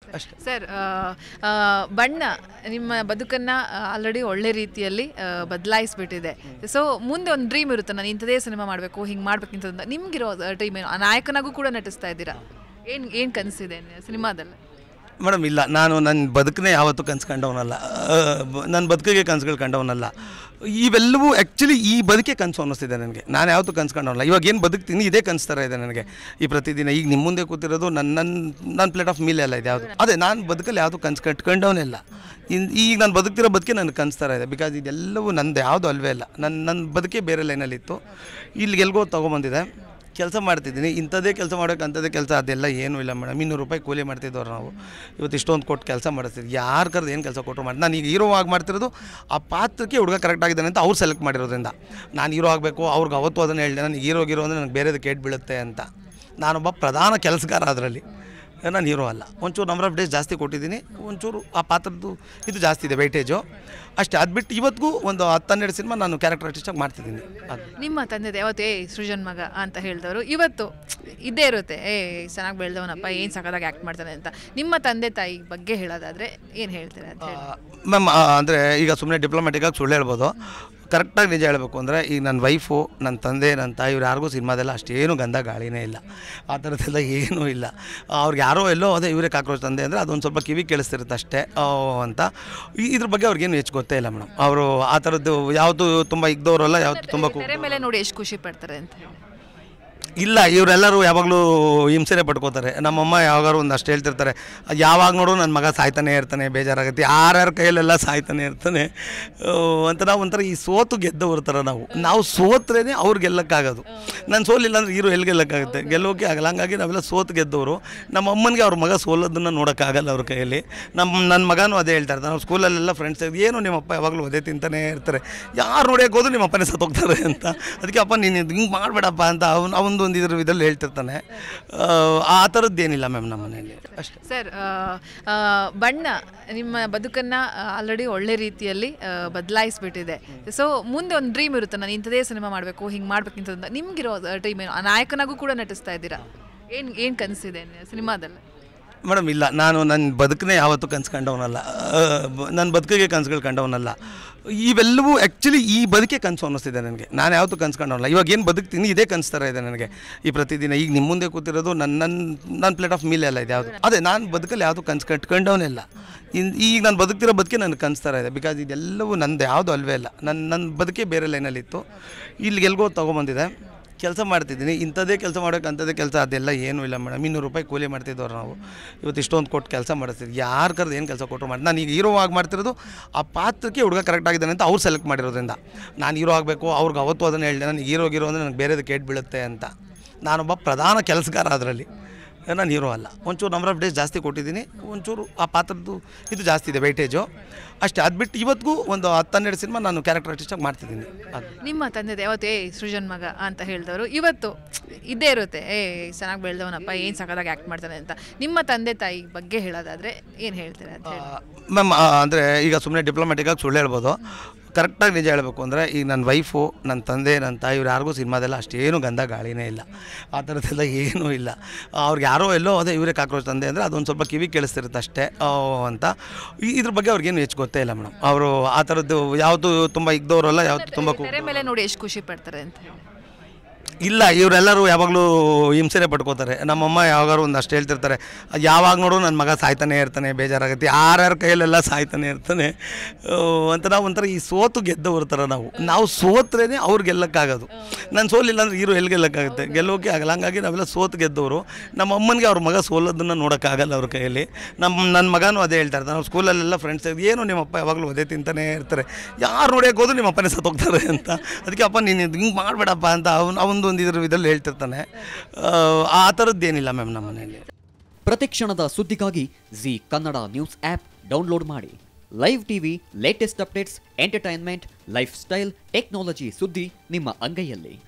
ಅಷ್ಟೇ ಸರ್ ಆ, ಆ, ಬಣ್ಣ ನಿಮ್ಮ ಬದುಕನ್ನು ಆಲ್ರೆಡಿ ಒಳ್ಳೆ ರೀತಿಯಲ್ಲಿ ಬದಲಾಯಿಸ್ಬಿಟ್ಟಿದೆ ಸೊ ಮುಂದೆ ಒಂದು ಡ್ರೀಮ್ ಇರುತ್ತೆ ನಾನು ಇಂಥದೇ ಸಿನಿಮಾ ಮಾಡಬೇಕು ಹಿಂಗೆ ಮಾಡಬೇಕು ಇಂಥದ್ದು ನಿಮ್ಗಿರೋ ಡ್ರೀಮ್ ಏನು ಆ ನಾಯಕನಾಗೂ ಕೂಡ ನಟಿಸ್ತಾ ಇದ್ದೀರಾ ಏನು ಏನು ಕನಸಿದೆ ಸಿನಿಮಾದಲ್ಲಿ ಮೇಡಮ್ ಇಲ್ಲ ನಾನು ನನ್ನ ಬದುಕನ್ನೇ ಯಾವತ್ತೂ ಕನ್ಸು ಕಂಡವನಲ್ಲ ನನ್ನ ಬದುಕಿಗೆ ಕನಸುಗಳು ಕಂಡವನಲ್ಲ ಇವೆಲ್ಲವೂ ಆ್ಯಕ್ಚುಲಿ ಈ ಬದುಕೆ ಕನಸು ಅನ್ನಿಸ್ತಿದೆ ನನಗೆ ನಾನು ಯಾವತ್ತೂ ಕನ್ಸು ಕಂಡವನಲ್ಲ ಇವಾಗ ಏನು ಬದುಕ್ತೀನಿ ಇದೇ ಕನಸು ಥರ ಇದೆ ನನಗೆ ಈ ಪ್ರತಿದಿನ ಈಗ ನಿಮ್ಮ ಮುಂದೆ ಕೂತಿರೋದು ನನ್ನ ನನ್ನ ನನ್ನ ಪ್ಲೇಟ್ ಆಫ್ ಮೀಲ್ ಎಲ್ಲ ಇದೆ ಯಾವುದು ಅದೇ ನಾನು ಬದುಕಲ್ಲಿ ಯಾವುದು ಕನ್ಸು ಕಟ್ಕೊಂಡವನೇ ಇಲ್ಲ ಇನ್ ಈಗ ನಾನು ಬದುಕ್ತಿರೋ ಬದುಕೆ ನನಗೆ ಕನಸು ಥರ ಇದೆ ಬಿಕಾಸ್ ಇದೆಲ್ಲವೂ ನಂದು ಯಾವುದು ಅಲ್ವೇ ಇಲ್ಲ ನನ್ನ ನನ್ನ ಬದುಕೇ ಬೇರೆ ಲೈನಲ್ಲಿತ್ತು ಇಲ್ಲಿಗೆ ಎಲ್ಗೋ ತೊಗೊಂಬಂದಿದೆ ಕೆಲಸ ಮಾಡ್ತಿದ್ದೀನಿ ಇಂಥದ್ದೇ ಕೆಲಸ ಮಾಡೋಕೆ ಅಂಥದ್ದೇ ಕೆಲಸ ಅದೆಲ್ಲ ಏನೂ ಇಲ್ಲ ಮೇಡಮ್ ಇನ್ನೂರು ರೂಪಾಯಿ ಕೂಲಿ ಮಾಡ್ತಿದ್ದವ್ರು ನಾವು ಇವತ್ತು ಇಷ್ಟೊಂದು ಕೊಟ್ಟು ಕೆಲಸ ಮಾಡಿಸ್ತೀವಿ ಯಾರು ಕರೆದು ಏನು ಕೆಲಸ ಕೊಟ್ಟರು ಮಾಡಿ ನಾನು ಈಗ ಹೀರೋ ಆಗಿ ಮಾಡ್ತಿರೋದು ಆ ಪಾತ್ರಕ್ಕೆ ಹುಡುಗ ಕರೆಕ್ಟ್ ಆಗಿದ್ದಾನೆ ಅಂತ ಅವ್ರು ಸೆಲೆಕ್ಟ್ ಮಾಡಿರೋದ್ರಿಂದ ನಾನು ಹೀರೋ ಆಗಬೇಕು ಅವ್ರಿಗೆ ಅವತ್ತು ಅದನ್ನು ಹೇಳಿದೆ ನನಗೆ ಹೀರೋ ಹೀರೋ ಅಂದರೆ ನನಗೆ ಬೇರೆದು ಕೇಟ್ ಬೀಳುತ್ತೆ ಅಂತ ನಾನೊಬ್ಬ ಪ್ರಧಾನ ಕೆಲಸಗಾರ ಅದರಲ್ಲಿ ನಾನು ಹೀರೋ ಅಲ್ಲ ಒಂಚೂರು ನಂಬರ್ ಆಫ್ ಡೇಸ್ ಜಾಸ್ತಿ ಕೊಟ್ಟಿದ್ದೀನಿ ಒಂಚೂರು ಆ ಪಾತ್ರದ್ದು ಇದು ಜಾಸ್ತಿ ಇದೆ ವೈಟೇಜು ಅಷ್ಟೇ ಅದು ಬಿಟ್ಟು ಇವತ್ತಿಗೂ ಒಂದು ಹತ್ತನ್ನೆರಡು ಸಿನಿಮಾ ನಾನು ಕ್ಯಾರೆಕ್ಟರ್ ಆರ್ಟಿಸ್ಟಾಗಿ ಮಾಡ್ತಿದ್ದೀನಿ ಅದು ನಿಮ್ಮ ತಂದೆ ಯಾವತ್ತು ಏ ಸೃಜನ್ ಮಗ ಅಂತ ಹೇಳಿದವರು ಇವತ್ತು ಇದ್ದೇ ಇರುತ್ತೆ ಏ ಚೆನ್ನಾಗಿ ಬೆಳೆದವನಪ್ಪ ಏನು ಸಕಲಾಗಿ ಆ್ಯಕ್ಟ್ ಮಾಡ್ತಾನೆ ಅಂತ ನಿಮ್ಮ ತಂದೆ ತಾಯಿ ಬಗ್ಗೆ ಹೇಳೋದಾದ್ರೆ ಏನು ಹೇಳ್ತೀರಾ ಅಂತ ಹೇಳಿ ಮ್ಯಾಮ್ ಅಂದರೆ ಈಗ ಸುಮ್ಮನೆ ಡಿಪ್ಲೊಮ್ಯಾಟಿಕಾಗಿ ಸುಳ್ಳು ಹೇಳ್ಬೋದು ಕರೆಕ್ಟಾಗಿ ನಿಜ ಹೇಳಬೇಕು ಅಂದರೆ ಈಗ ನನ್ನ ವೈಫು ನನ್ನ ತಂದೆ ನನ್ನ ತಾಯಿ ಇವ್ರು ಯಾರಿಗೂ ಸಿನಿಮಾದೆಲ್ಲ ಅಷ್ಟೇನು ಗಂಧ ಗಾಳಿನೇ ಇಲ್ಲ ಆ ಥರದ್ದೆಲ್ಲ ಏನೂ ಇಲ್ಲ ಅವ್ರಿಗೆ ಯಾರೋ ಎಲ್ಲೋ ಅದೇ ಇವರೇ ಕಾಕ್ರೋಚ್ ತಂದೆ ಅಂದರೆ ಅದೊಂದು ಸ್ವಲ್ಪ ಕಿವಿ ಕೇಳಿಸ್ತಿರುತ್ತೆ ಅಷ್ಟೇ ಆ, ಅಂತ ಈ- ಇದ್ರ ಬಗ್ಗೆ ಅವ್ರಿಗೇನು ಹೆಚ್ಚು ಗೊತ್ತೇ ಇಲ್ಲ ಮೇಡಮ್ ಅವರು ಆ ಥರದ್ದು ಯಾವುದು ತುಂಬ ಇದ್ದವರಲ್ಲ ಯಾವುದು ತುಂಬ ಕು- ತೆರೆ ಮೇಲೆ ನೋಡಿ ಎಷ್ಟು ಖುಷಿ ಪಡ್ತಾರೆ ಅಂತ ಹೇಳಿ ಇಲ್ಲ ಇವರೆಲ್ಲರೂ ಯಾವಾಗಲೂ ಹಿಂಸೆನೇ ಪಡ್ಕೋತಾರೆ ನಮ್ಮಮ್ಮ ಯಾವಾಗಾರು ಒಂದು ಅಷ್ಟು ಹೇಳ್ತಿರ್ತಾರೆ ಯಾವಾಗ ನೋಡು ನನ್ನ ಮಗ ಸಾಯ್ತಾನೆ ಇರ್ತಾನೆ ಬೇಜಾರಾಗುತ್ತೆ ಯಾರ್ಯಾರ ಕೈಯಲ್ಲೆಲ್ಲ ಸಾಯ್ತಾನೆ ಇರ್ತಾನೆ ಆ, ಅಂತ ನಾವು ಒಂಥರ ಈ ಸೋತು ಗೆದ್ದವ್ರ ಥರ ನಾವು ನಾವು ಸೋತ್ರೇ ಅವ್ರು ಗೆಲ್ಲಕ್ಕಾಗೋದು ನಾನು ಸೋಲಿಲ್ಲ ಅಂದ್ರೆ ಹೀರೋ ಎಲ್ಲಿ ಗೆಲ್ಲಕ್ಕಾಗುತ್ತೆ ಗೆಲ್ಲೋಕೆ ಆಗಲ್ಲ ಹಂಗಾಗಿ ನಾವೆಲ್ಲ ಸೋತು ಗೆದ್ದವರು ನಮ್ಮ ಅಮ್ಮನಿಗೆ ಅವ್ರ ಮಗ ಸೋಲೋದನ್ನು ನೋಡೋಕ್ಕಾಗಲ್ಲ ಅವ್ರ ಕೈಯಲ್ಲಿ ನಮ್ಮ ನನ್ನ ಮಗನೂ ಅದೇ ಹೇಳ್ತಾ ಇರ್ತಾನೆ ನಾವು ಸ್ಕೂಲಲ್ಲೆಲ್ಲ ಫ್ರೆಂಡ್ಸ್ ಏನು ನಿಮ್ಮಪ್ಪ ಯಾವಾಗಲೂ ಅದೇ ತಿಂತಾನೆ ಇರ್ತಾರೆ ಯಾರು ನೋಡ್ಯಕ್ಕೆ ಹೋದ್ರು ನಿಮ್ಮ ಅಪ್ಪನೇ ಸತ್ತೋಗ್ತಾರೆ ಅಂತ ಅದಕ್ಕೆ ಅಪ್ಪ ನೀನು ಹಿಂಗೆ ಮಾಡಬೇಡಪ್ಪ ಅಂತ ಅವ್ನು ಅವನದು ಒಂದು ಇದ್ರ ಇದ್ರಲ್ಲಿ ಹೇಳ್ತಿರ್ತಾನೆ ಆ, ಆ ಥರದ್ದೇನಿಲ್ಲ ಮ್ಯಾಮ್ ನಮ್ಮ ಮನೆಯಲ್ಲಿ ಅಷ್ಟೇ ಸರ್ ಆ, ಆ, ಬಣ್ಣ ನಿಮ್ಮ ಬದುಕನ್ನು ಆಲ್ರೆಡಿ ಒಳ್ಳೆ ರೀತಿಯಲ್ಲಿ ಬದಲಾಯಿಸ್ಬಿಟ್ಟಿದೆ ಸೊ ಮುಂದೆ ಒಂದು ಡ್ರೀಮ್ ಇರುತ್ತೆ ನಾನು ಇಂಥದೇ ಸಿನಿಮಾ ಮಾಡಬೇಕು ಹಿಂಗೆ ಮಾಡಬೇಕು ಇಂಥದ್ದು ನಿಮ್ಗಿರೋ ಡ್ರೀಮ್ ಏನು ಆ ನಾಯಕನಾಗೂ ಕೂಡ ನಟಿಸ್ತಾ ಇದ್ದೀರಾ ಏನು ಏನು ಕನಸಿದೆ ಸಿನಿಮಾದಲ್ಲಿ ಮೇಡಮ್ ಇಲ್ಲ ನಾನು ನನ್ನ ಬದುಕನ್ನೇ ಯಾವತ್ತೂ ಕನ್ಸು ಕಂಡವನಲ್ಲ ನನ್ನ ಬದುಕಿಗೆ ಕನಸುಗಳು ಕಂಡವನಲ್ಲ ಇವೆಲ್ಲವೂ ಆ್ಯಕ್ಚುಲಿ ಈ ಬದುಕೆ ಕನಸು ಅನ್ನಿಸ್ತಿದೆ ನನಗೆ ನಾನು ಯಾವತ್ತೂ ಕನ್ಸು ಕಂಡವನಲ್ಲ ಇವಾಗ ಏನು ಬದುಕ್ತೀನಿ ಇದೇ ಕನಸು ಥರ ಇದೆ ನನಗೆ ಈ ಪ್ರತಿದಿನ ಈಗ ನಿಮ್ಮ ಮುಂದೆ ಕೂತಿರೋದು ನನ್ನ ನನ್ನ ನನ್ನ ಪ್ಲೇಟ್ ಆಫ್ ಮೀಲ್ ಎಲ್ಲ ಇದೆ ಯಾವುದು ಅದೇ ನಾನು ಬದುಕಲ್ಲಿ ಯಾವುದು ಕನ್ಸು ಕಟ್ಕೊಂಡವನೇ ಇಲ್ಲ ಇನ್ ಈಗ ನಾನು ಬದುಕ್ತಿರೋ ಬದುಕೆ ನನಗೆ ಕನಸು ಥರ ಇದೆ ಬಿಕಾಸ್ ಇದೆಲ್ಲವೂ ನಂದು ಯಾವುದು ಅಲ್ವೇ ಇಲ್ಲ ನನ್ನ ನನ್ನ ಬದುಕೇ ಬೇರೆ ಲೈನಲ್ಲಿತ್ತು ಇಲ್ಲಿಗೆ ಎಲ್ಗೋ ತೊಗೊಂಬಂದಿದೆ ಕೆಲಸ ಮಾಡ್ತಿದ್ದೀನಿ ಇಂಥದ್ದೇ ಕೆಲಸ ಮಾಡೋಕೆ ಅಂಥದ್ದೇ ಕೆಲಸ ಅದೆಲ್ಲ ಏನೂ ಇಲ್ಲ ಮೇಡಮ್ ಇನ್ನೂರು ರೂಪಾಯಿ ಕೂಲಿ ಮಾಡ್ತಿದ್ದವ್ರು ನಾವು ಇವತ್ತು ಇಷ್ಟೊಂದು ಕೊಟ್ಟು ಕೆಲಸ ಮಾಡಿಸ್ತೀವಿ ಯಾರು ಕರೆದು ಏನು ಕೆಲಸ ಕೊಟ್ಟರು ಮಾಡಿ ನಾನು ಈಗ ಹೀರೋ ಆಗಿ ಮಾಡ್ತಿರೋದು ಆ ಪಾತ್ರಕ್ಕೆ ಹುಡುಗ ಕರೆಕ್ಟ್ ಆಗಿದ್ದಾನೆ ಅಂತ ಅವ್ರು ಸೆಲೆಕ್ಟ್ ಮಾಡಿರೋದ್ರಿಂದ ನಾನು ಹೀರೋ ಆಗಬೇಕು ಅವ್ರಿಗೆ ಅವತ್ತು ಅದನ್ನು ಹೇಳಿದೆ ನನಗೆ ಹೀರೋ ಹೀರೋ ಅಂದರೆ ನನಗೆ ಬೇರೆದು ಕೇಟ್ ಬೀಳುತ್ತೆ ಅಂತ ನಾನೊಬ್ಬ ಪ್ರಧಾನ ಕೆಲಸಗಾರ ಅದರಲ್ಲಿ ನಾನು ಹೀರೋ ಅಲ್ಲ ಒಂಚೂರು ನಂಬರ್ ಆಫ್ ಡೇಸ್ ಜಾಸ್ತಿ ಕೊಟ್ಟಿದ್ದೀನಿ ಒಂಚೂರು ಆ ಪಾತ್ರದ್ದು ಇದು ಜಾಸ್ತಿ ಇದೆ ವೈಟೇಜು ಅಷ್ಟೇ ಅದು ಬಿಟ್ಟು ಇವತ್ತಿಗೂ ಒಂದು ಹತ್ತನ್ನೆರಡು ಸಿನಿಮಾ ನಾನು ಕ್ಯಾರೆಕ್ಟರ್ ಆರ್ಟಿಸ್ಟಾಗಿ ಮಾಡ್ತಿದ್ದೀನಿ ಅದು ನಿಮ್ಮ ತಂದೆ ಯಾವತ್ತು ಏ ಸೃಜನ್ ಮಗ ಅಂತ ಹೇಳಿದವರು ಇವತ್ತು ಇದ್ದೇ ಇರುತ್ತೆ ಏ ಚೆನ್ನಾಗಿ ಬೆಳೆದವನಪ್ಪ ಏನು ಸಕಲಾಗಿ ಆ್ಯಕ್ಟ್ ಮಾಡ್ತಾನೆ ಅಂತ ನಿಮ್ಮ ತಂದೆ ತಾಯಿ ಬಗ್ಗೆ ಹೇಳೋದಾದ್ರೆ ಏನು ಹೇಳ್ತೀರಾ ಅಂತ ಹೇಳಿ ಮ್ಯಾಮ್ ಅಂದರೆ ಈಗ ಸುಮ್ಮನೆ ಡಿಪ್ಲೊಮ್ಯಾಟಿಕಾಗಿ ಸುಳ್ಳು ಹೇಳ್ಬೋದು ಕರೆಕ್ಟಾಗಿ ನಿಜ ಹೇಳಬೇಕು ಅಂದರೆ ಈಗ ನನ್ನ ವೈಫು ನನ್ನ ತಂದೆ ನನ್ನ ತಾಯಿ ಇವ್ರು ಯಾರಿಗೂ ಸಿನಿಮಾದೆಲ್ಲ ಅಷ್ಟೇನು ಗಂಧ ಗಾಳಿನೇ ಇಲ್ಲ ಆ ಥರದ್ದೆಲ್ಲ ಏನೂ ಇಲ್ಲ ಅವ್ರಿಗೆ ಯಾರೋ ಎಲ್ಲೋ ಅದೇ ಇವರೇ ಕಾಕ್ರೋಚ್ ತಂದೆ ಅಂದರೆ ಅದೊಂದು ಸ್ವಲ್ಪ ಕಿವಿ ಕೇಳಿಸ್ತಿರುತ್ತೆ ಅಷ್ಟೇ ಆ, ಅಂತ ಈ- ಇದ್ರ ಬಗ್ಗೆ ಅವ್ರಿಗೇನು ಹೆಚ್ಚು ಗೊತ್ತೇ ಇಲ್ಲ ಮೇಡಮ್ ಅವರು ಆ ಥರದ್ದು ಯಾವುದು ತುಂಬ ಇದ್ದವರಲ್ಲ ಯಾವುದು ತುಂಬ ಕು- ತೆರೆ ಮೇಲೆ ನೋಡಿ ಎಷ್ಟು ಖುಷಿ ಪಡ್ತಾರೆ ಅಂತ ಹೇಳಿ ಇಲ್ಲ ಇವರೆಲ್ಲರೂ ಯಾವಾಗಲೂ ಹಿಂಸೆನೇ ಪಡ್ಕೋತಾರೆ ನಮ್ಮಮ್ಮ ಯಾವಾಗಾರು ಒಂದು ಅಷ್ಟು ಹೇಳ್ತಿರ್ತಾರೆ ಯಾವಾಗ ನೋಡು ನನ್ನ ಮಗ ಸಾಯ್ತಾನೆ ಇರ್ತಾನೆ ಬೇಜಾರಾಗುತ್ತೆ ಯಾರ್ಯಾರ ಕೈಯಲ್ಲೆಲ್ಲ ಸಾಯ್ತಾನೆ ಇರ್ತಾನೆ ಆ, ಅಂತ ನಾವು ಒಂಥರ ಈ ಸೋತು ಗೆದ್ದವ್ರ ಥರ ನಾವು ನಾವು ಸೋತ್ರೇ ಅವ್ರು ಗೆಲ್ಲಕ್ಕಾಗೋದು ನಾನು ಸೋಲಿಲ್ಲ ಅಂದ್ರೆ ಹೀರೋ ಎಲ್ಲಿ ಗೆಲ್ಲಕ್ಕಾಗುತ್ತೆ ಗೆಲ್ಲೋಕೆ ಆಗಲ್ಲ ಹಂಗಾಗಿ ನಾವೆಲ್ಲ ಸೋತು ಗೆದ್ದವರು ನಮ್ಮ ಅಮ್ಮನಿಗೆ ಅವ್ರ ಮಗ ಸೋಲೋದನ್ನು ನೋಡೋಕ್ಕಾಗಲ್ಲ ಅವ್ರ ಕೈಯಲ್ಲಿ ನಮ್ಮ ನನ್ನ ಮಗನೂ ಅದೇ ಹೇಳ್ತಾ ಇರ್ತಾರೆ ನಾವು ಸ್ಕೂಲಲ್ಲೆಲ್ಲ ಫ್ರೆಂಡ್ಸ್ ಏನು ನಿಮ್ಮಪ್ಪ ಯಾವಾಗಲೂ ಅದೇ ತಿಂತಾನೆ ಇರ್ತಾರೆ ಯಾರು ನೋಡ್ಯಕ್ಕೆ ಹೋದ್ರು ನಿಮ್ಮ ಅಪ್ಪನೇ ಸತ್ತೋಗ್ತಾರೆ ಅಂತ ಅದಕ್ಕೆ ಅಪ್ಪ ನೀನು ಹಿಂಗೆ ಮಾಡಬೇಡಪ್ಪ ಅಂತ ಅವ್ನು ಅವನದು ಒಂದು ಇದ್ರ ಇದ್ರಲ್ಲಿ ಹೇಳ್ತಿರ್ತಾನೆ ಆ, ಆ ಥರದ್ದೇನಿಲ್ಲ ಮ್ಯಾಮ್ ನಮ್ಮ ಮನೆಯಲ್ಲಿ ಪ್ರತಿಕ್ಷಣದ ಸುದ್ದಿಗಾಗಿ Zee Kannada news app download ಮಾಡಿ live TV latest updates entertainment lifestyle technology ಸುದ್ದಿ ನಿಮ್ಮ ಅಂಗೈಯಲ್ಲಿ